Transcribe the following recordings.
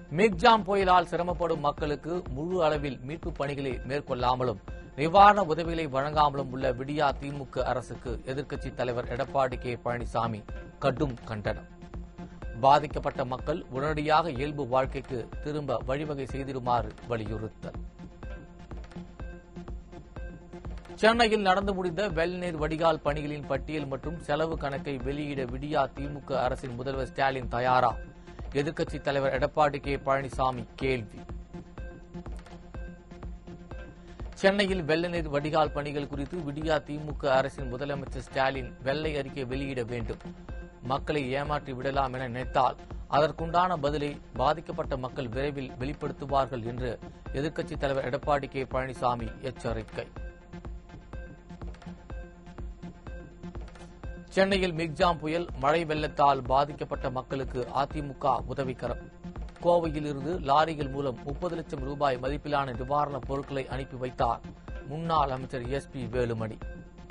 Michaung புயலால் சிரமப்படும் மக்களுக்கு முழு அளவில் மீட்புப் பணிகளை மேற்கொள்ளாமலும் நிவாரண உதவிகளை வழங்காமலும் உள்ள விடியா திமுக அரசுக்கு எதிர்க்கட்சித் தலைவர் எடப்பாடி கே பழனிசாமி கடும் கண்டனம் பாதிக்கப்பட்ட மக்கள் உடனடியாக இயல்பு வாழ்க்கைக்கு திரும்ப வழிவகை செய்திடுமாறு வலியுறுத்தல் சென்னையில் நடந்து முடிந்த வெள்ளநீர் வடிகால் பணிகளின் பட்டியல் மற்றும் செலவு கணக்கை வெளியிட விடியா திமுக அரசின் முதல்வர் ஸ்டாலின் தயாரா எதிர்க்கட்சித் தலைவர் எடப்பாடி கே பழனிசாமி கேள்வி சென்னையில் வெள்ளநீர் வடிகால் பணிகள் குறித்து விடியா திமுக அரசின் முதலமைச்சர் ஸ்டாலின் வெள்ளை அறிக்கை வெளியிட வேண்டும் மக்களை ஏமாற்றி விடலாம் என நினைத்தால் அதற்குண்டான பதிலை பாதிக்கப்பட்ட மக்கள் விரைவில் வெளிப்படுத்துவார்கள் என்று எதிர்க்கட்சித் தலைவர் எடப்பாடி கே பழனிசாமி எச்சரிக்கை சென்னையில் மிக்ஜாம் புயல் மழை வெள்ளத்தால் பாதிக்கப்பட்ட மக்களுக்கு அதிமுக உதவிக்கரம் கோவையில் இருந்து லாரிகள் மூலம் முப்பது லட்சம் ரூபாய் மதிப்பிலான நிவாரணப் பொருட்களை அனுப்பி வைத்தார் முன்னாள் அமைச்சர் எஸ் பி வேலுமணி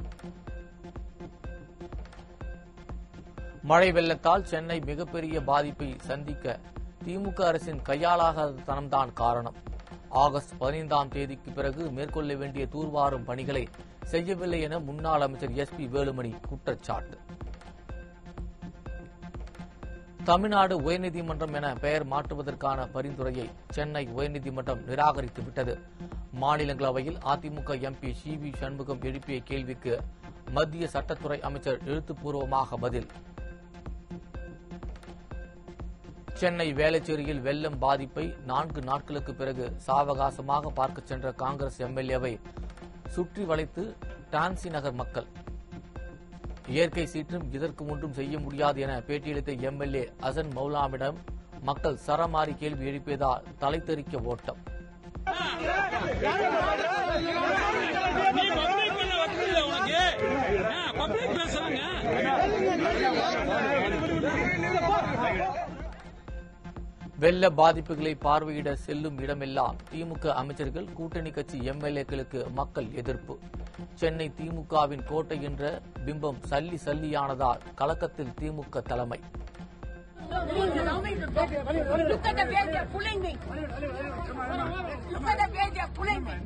மழை வெள்ளத்தால் சென்னை மிகப்பெரிய பாதிப்பை சந்திக்க திமுக அரசின் கையாளாகாத தனம்தான் காரணம் ஆகஸ்ட் பதினைந்தாம் தேதிக்கு பிறகு மேற்கொள்ள வேண்டிய தூர்வாரும் பணிகளை செய்யவில்லை என முன்னாள் அமைச்சர் எஸ் பி வேலுமணி குற்றச்சாட்டு தமிழ்நாடு உயர்நீதிமன்றம் என பெயர் மாற்றுவதற்கான பரிந்துரையை சென்னை உயர்நீதிமன்றம் நிராகரித்து விட்டது மாநிலங்களவையில் AIADMK MP C V Shanmugam எழுப்பிய கேள்விக்கு மத்திய சட்டத்துறை அமைச்சர் எழுத்துப்பூர்வமாக பதில் சென்னை வேளச்சேரியில் வெள்ளம் பாதிப்பை நான்கு நாட்களுக்கு பிறகு சாவகாசமாக பார்க்க சென்ற காங்கிரஸ் எம்எல்ஏவை சுற்றி வளைத்து டான்சி நகர் மக்கள் இயற்கை சீற்றும் இதற்கு ஒன்றும் செய்ய முடியாது என பேட்டியளித்த எம்எல்ஏ அசன் மௌலாமிடம் மக்கள் சரமாரி கேள்வி எழுப்பியதால் தலை தெறிக்க ஓட்டம் நீ பப்ளிக் பண்ண வக்கீல் உனக்கு பப்ளிக் பேசுறாங்க வெள்ள பாதிப்புகளை பார்வையிட செல்லும் இடமெல்லாம் திமுக அமைச்சர்கள் கூட்டணி கட்சி எம்எல்ஏக்களுக்கு மக்கள் எதிர்ப்பு சென்னை திமுகவின் கோட்டை என்ற பிம்பம் சல்லி சல்லியானதால் கலக்கத்தில் திமுக தலைமை Look at the way they're pulling me. Look at the way they're pulling me.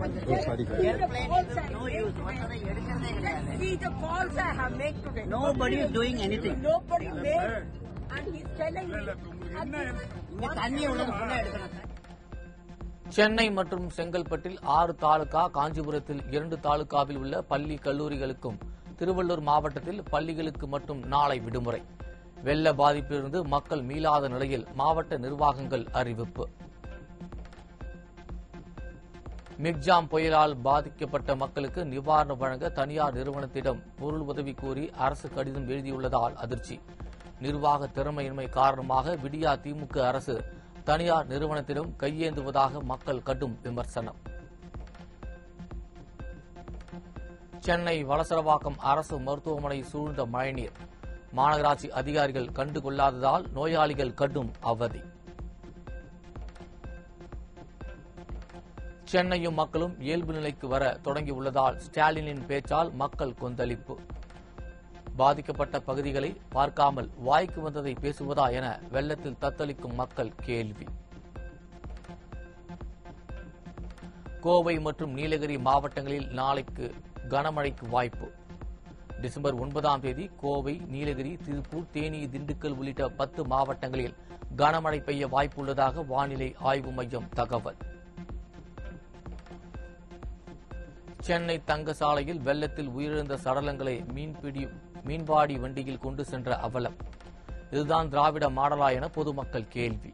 No use. Whatever எடுக்கிறதே கிடையாது. See the calls I have made today. Nobody is doing anything. Nobody made. And he's telling me. இங்க தண்ணி உள்ளது ஃபுல்லா எடுக்கணும் sir. Chennai மற்றும் செங்கல்பட்டில் ஆறு தாலுகா காஞ்சிபுரத்தில் இரண்டு தாலுகாவில் உள்ள பள்ளி கல்லூரிகளுக்கும் திருவள்ளூர் மாவட்டத்தில் பள்ளிகளுக்கு மட்டும் நாளை விடுமுறை வெள்ள பாதிப்பிலிருந்து மக்கள் மீளாத நிலையில் மாவட்ட நிர்வாகங்கள் அறிவிப்பு மிக்ஜாம் புயலால் பாதிக்கப்பட்ட மக்களுக்கு நிவாரணம் வழங்க தனியார் நிறுவனத்திடம் பொருள் உதவி கோரி அரசு கடிதம் எழுதியுள்ளதால் அதிர்ச்சி நிர்வாக திறமையின்மை காரணமாக விடியா திமுக அரசு தனியார் நிறுவனத்திடம் கையேந்துவதாக மக்கள் கடும் விமர்சனம் சென்னை வலசரவாக்கம் அரசு மருத்துவமனை சூழ்ந்த மழைநீர் மாநகராட்சி அதிகாரிகள் கண்டுகொள்ளாததால் நோயாளிகள் கடும் அவதி சென்னையும் மக்களும் இயல்பு நிலைக்கு வர தொடங்கியுள்ளதால் ஸ்டாலினின் பேச்சால் மக்கள் கொந்தளிப்பு பாதிக்கப்பட்ட பகுதிகளை பார்க்காமல் வாய்க்கு வந்ததை பேசுவதா என வெள்ளத்தில் தத்தளிக்கும் மக்கள் கேள்வி கோவை மற்றும் நீலகிரி மாவட்டங்களில் நாளைக்கு கனமழைக்கு வாய்ப்பு டிசம்பர் ஒன்பதாம் தேதி கோவை நீலகிரி திருப்பூர் தேனி திண்டுக்கல் உள்ளிட்ட பத்து மாவட்டங்களில் கனமழை பெய்ய வாய்ப்புள்ளதாக வானிலை ஆய்வு மையம் தகவல் சென்னை தங்கசாலையில் வெள்ளத்தில் உயிரிழந்த சடலங்களை மீன்பிடி மீன்பாடி வண்டியில் கொண்டு சென்ற அவலம் இதுதான் திராவிட மாடலா என பொதுமக்கள் கேள்வி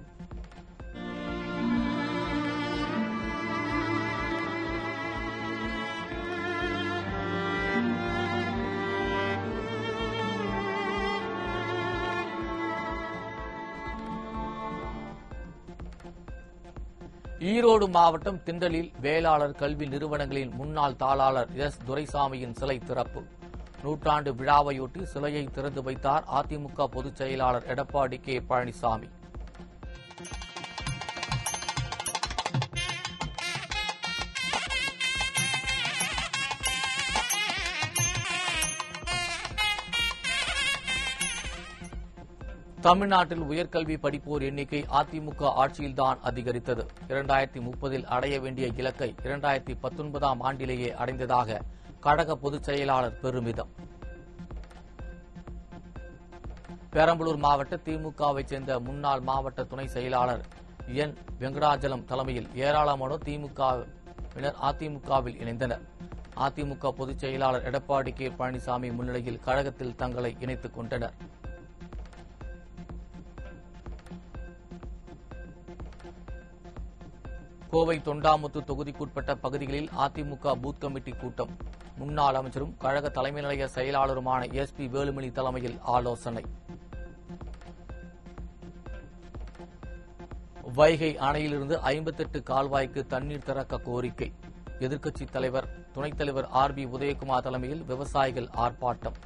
ஈரோடு மாவட்டம் திண்டலில் வேளாளர் கல்வி நிறுவனங்களின் முன்னாள் தாளாளர் எஸ் துரைசாமியின் சிலை திறப்பு நூற்றாண்டு விழாவையொட்டி சிலையை திறந்து வைத்தார் அதிமுக பொதுச் செயலாளர் எடப்பாடி கே பழனிசாமி தமிழ்நாட்டில் உயர்கல்வி படிப்போர் எண்ணிக்கை அதிமுக ஆட்சியில்தான் அதிகரித்தது இரண்டாயிரத்தி முப்பதில் அடைய வேண்டிய இலக்கை இரண்டாயிரத்தி பத்தொன்பதாம் ஆண்டிலேயே அடைந்ததாக கழக பொதுச் செயலாளர் பெருமிதம் பெரம்பலூர் மாவட்ட திமுகவைச் சேர்ந்த முன்னாள் மாவட்ட துணை செயலாளர் என் வெங்கடாஜலம் தலைமையில் ஏராளமானோர் திமுகவினர் அதிமுகவில் இணைந்தனர் அதிமுக பொதுச் செயலாளர் எடப்பாடி கே பழனிசாமி முன்னிலையில் கழகத்தில் தங்களை இணைத்துக் கொண்டனர் கோவை தொண்டாமுத்து தொகுதிக்குட்பட்ட பகுதிகளில் அதிமுக பூத் கமிட்டி கூட்டம் முன்னாள் அமைச்சரும் கழக தலைமை நிலைய செயலாளருமான எஸ் பி வேலுமணி தலைமையில் ஆலோசனை வைகை அணையிலிருந்து ஐம்பத்தெட்டு கால்வாய்க்கு தண்ணீர் திறக்க கோரிக்கை எதிர்க்கட்சித் தலைவர் துணைத் தலைவர் ஆர் பி உதயகுமார் தலைமையில் விவசாயிகள் ஆர்ப்பாட்டம்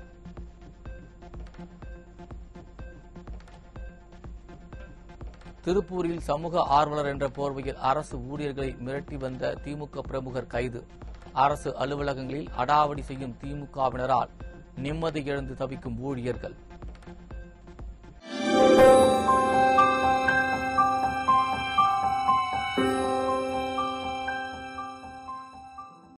திருப்பூரில் சமூக ஆர்வலர் என்ற போர்வையில் அரசு ஊழியர்களை மிரட்டி வந்த திமுக பிரமுகர் கைது அரசு அலுவலகங்களில் அடாவடி செய்யும் திமுகவினரால் நிம்மதி இழந்து தவிக்கும் ஊழியர்கள்